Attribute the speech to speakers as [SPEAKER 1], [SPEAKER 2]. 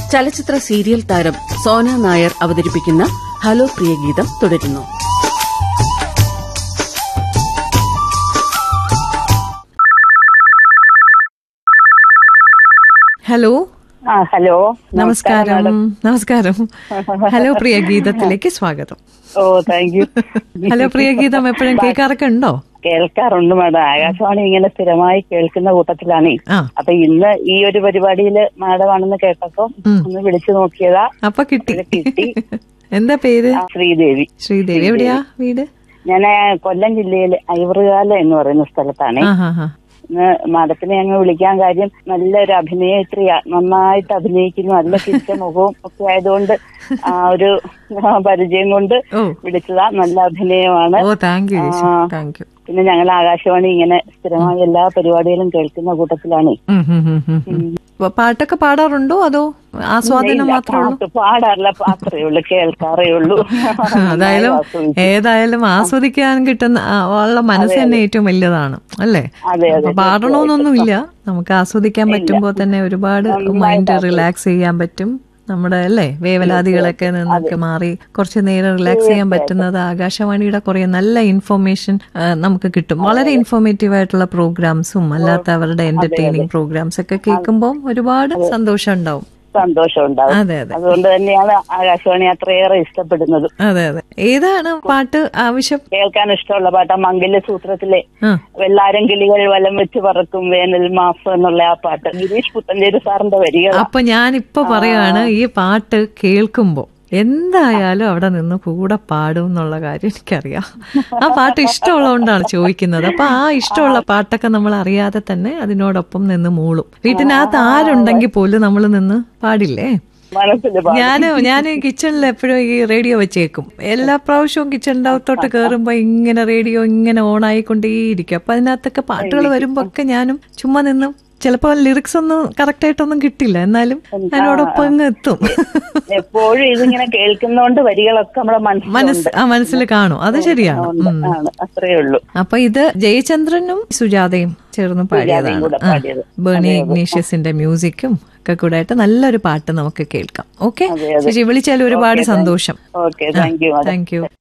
[SPEAKER 1] ചലച്ചിത്ര സീരിയൽ താരം സോന നായർ അവതരിപ്പിക്കുന്ന ഹലോ പ്രിയ ഗീതം തുടരുന്നു
[SPEAKER 2] ഹലോ
[SPEAKER 3] ആ ഹലോ
[SPEAKER 2] നമസ്കാരം നമസ്കാരം ഹലോ പ്രിയ ഗീതത്തിലേക്ക് സ്വാഗതം
[SPEAKER 3] ഓ താങ്ക് യു
[SPEAKER 2] ഹലോ പ്രിയ ഗീതം എപ്പോഴും കേൾക്കാറൊക്കെ ഉണ്ടോ
[SPEAKER 3] കേൾക്കാറുണ്ട് മാഡം ആകാശവാണി ഇങ്ങനെ സ്ഥിരമായി കേൾക്കുന്ന കൂട്ടത്തിലാണ്
[SPEAKER 2] ആ
[SPEAKER 3] അപ്പൊ ഇന്ന് ഈ ഒരു പരിപാടിയില് മാഡമാണെന്ന് കേട്ടപ്പോ ഒന്ന് വിളിച്ചു നോക്കിയതാ
[SPEAKER 2] അപ്പൊ കിട്ടി
[SPEAKER 3] ഇത് കിട്ടി
[SPEAKER 2] എന്താ പേര്
[SPEAKER 3] ആ, ശ്രീദേവി
[SPEAKER 2] ശ്രീദേവി എവിടെയാ വീട്
[SPEAKER 3] ഞാൻ കൊല്ലം ജില്ലയിലെ ഐവറുകാല എന്ന് പറയുന്ന സ്ഥലത്താണ്
[SPEAKER 2] ആ ഹാ ഹാ
[SPEAKER 3] ഇന്ന് മാഡത്തിനെ അങ്ങ് വിളിക്കാൻ കാര്യം നല്ലൊരു അഭിനേത്രിയാ നന്നായിട്ട് അഭിനയിക്കുന്നു നല്ല ചിരിച്ച മുഖവും ഒക്കെ ആയതുകൊണ്ട് ആ ഒരു ആ, പരിചയം കൊണ്ട്
[SPEAKER 2] ഓ
[SPEAKER 3] വിളിച്ചതാ നല്ല അഭിനയമാണ്
[SPEAKER 2] ഓ താങ്ക് യു
[SPEAKER 3] ആ.
[SPEAKER 2] താങ്ക് യു
[SPEAKER 3] പിന്നെ ഞങ്ങൾ ആകാശവാണി ഇങ്ങനെ സ്ഥിരമായി എല്ലാ പരിപാടികളും കേൾക്കുന്ന കൂട്ടത്തിലാണ്
[SPEAKER 2] പാട്ടൊക്കെ പാടാറുണ്ടോ അതോ ആസ്വാദനം
[SPEAKER 3] ഇല്ല,
[SPEAKER 2] മാത്രമേ ഉള്ളൂ
[SPEAKER 3] പാട്ട് പാടാറില്ല പാത്രേ ഉള്ളൂ കേൾക്കാറേ ഉള്ളൂ
[SPEAKER 2] അതായാലും
[SPEAKER 3] ആസ്വദിക്കും.
[SPEAKER 2] ഏതായാലും ആസ്വദിക്കാൻ കിട്ടുന്ന ആ, ഉള്ള മനസ്സ് തന്നെ ഏറ്റവും വലിയതാണ് അല്ലേ
[SPEAKER 3] അതെ അതെ
[SPEAKER 2] അപ്പൊ പാടണമെന്നൊന്നുമില്ല നമുക്ക് ആസ്വദിക്കാൻ പറ്റുമ്പോൾ തന്നെ ഒരുപാട് മൈൻഡ് റിലാക്സ് ചെയ്യാൻ പറ്റും നമ്മുടെ അല്ലേ വേവലാതികളൊക്കെ നിന്നൊക്കെ മാറി കുറച്ച് നേരം റിലാക്സ് ചെയ്യാൻ പറ്റുന്നത് ആകാശവാണിയുടെ കുറെ നല്ല ഇൻഫർമേഷൻ നമുക്ക് കിട്ടും വളരെ ഇൻഫോർമേറ്റീവ് ആയിട്ടുള്ള പ്രോഗ്രാംസും അല്ലാത്ത അവരുടെ എന്റർടൈനിങ് പ്രോഗ്രാംസ് ഒക്കെ കേൾക്കുമ്പോൾ ഒരുപാട് സന്തോഷം ഉണ്ടാവും
[SPEAKER 3] സന്തോഷം ഉണ്ടാവും
[SPEAKER 2] അതെ അതെ
[SPEAKER 3] അതുകൊണ്ട് തന്നെയാണ് ആകാശവാണി അത്രയേറെ ഇഷ്ടപ്പെടുന്നത്
[SPEAKER 2] അതെ അതെ ഏതാണ് പാട്ട് ആവശ്യം
[SPEAKER 3] കേൾക്കാൻ ഇഷ്ടമുള്ള പാട്ട് ആ മംഗല്യ സൂത്രത്തിലെ
[SPEAKER 2] ആ
[SPEAKER 3] വെള്ളാരം കിളികൾ വലം വെച്ച് പറക്കും വേനൽ മാസം എന്നുള്ള ആ പാട്ട് ഗിരീഷ് പുത്തഞ്ചേരി സാറിന്റെ വരികൾ
[SPEAKER 2] അപ്പൊ ഞാൻ ഇപ്പൊ പറയാണ് ഈ പാട്ട് കേൾക്കുമ്പോ എന്തായാലും അവിടെ നിന്ന് കൂടെ പാടും എന്നുള്ള കാര്യം എനിക്കറിയാം ആ പാട്ട് ഇഷ്ടമുള്ളതുകൊണ്ടാണ് ചോദിക്കുന്നത് അപ്പൊ ആ ഇഷ്ടമുള്ള പാട്ടൊക്കെ നമ്മൾ അറിയാതെ തന്നെ അതിനോടൊപ്പം നിന്ന് മൂളും വീട്ടിനകത്ത് ആരുണ്ടെങ്കിൽ പോലും നമ്മൾ നിന്ന് പാടില്ലേ
[SPEAKER 3] മനസ്സിൽ
[SPEAKER 2] ഞാന് ഞാൻ കിച്ചണിൽ എപ്പോഴും ഈ റേഡിയോ വെച്ചേക്കും എല്ലാ പ്രാവശ്യവും കിച്ചണിന്റെ അകത്തോട്ട് കയറുമ്പോ ഇങ്ങനെ റേഡിയോ ഇങ്ങനെ ഓൺ ആയിക്കൊണ്ടേയിരിക്കും അപ്പൊ അതിനകത്തൊക്കെ പാട്ടുകൾ വരുമ്പോ ഒക്കെ ഞാനും ചുമ്മാ നിന്നും ചിലപ്പോ ലിറിക്സ് ഒന്നും കറക്റ്റ് ആയിട്ടൊന്നും കിട്ടില്ല എന്നാലും അതിനോടൊപ്പം അങ്ങ് എത്തും
[SPEAKER 3] എപ്പോഴും ഇതിങ്ങനെ കേൾക്കുന്നോണ്ട് വരികളൊക്കെ നമ്മുടെ
[SPEAKER 2] മനസ്സ്
[SPEAKER 3] മനസ്സിലുണ്ട്
[SPEAKER 2] ആ മനസ്സിൽ കാണും അത് ശരിയാണ് ഉം.
[SPEAKER 3] ആണ് അത്രേ ഉള്ളൂ
[SPEAKER 2] അപ്പൊ ഇത് ജയചന്ദ്രനും സുജാതയും ചേർന്ന് പാടിയതാണ്
[SPEAKER 3] കൂടെ
[SPEAKER 2] ആ.
[SPEAKER 3] പാടിയത്.
[SPEAKER 2] ബേണി ഇഗ്നീഷ്യസിന്റെ മ്യൂസിക്കും ഒക്കെ കൂടെ ആയിട്ട് നല്ലൊരു പാട്ട് നമുക്ക് കേൾക്കാം ഓക്കെ ചേച്ചി വിളിച്ചാൽ ഒരുപാട് സന്തോഷം
[SPEAKER 3] okay thank you
[SPEAKER 2] thank U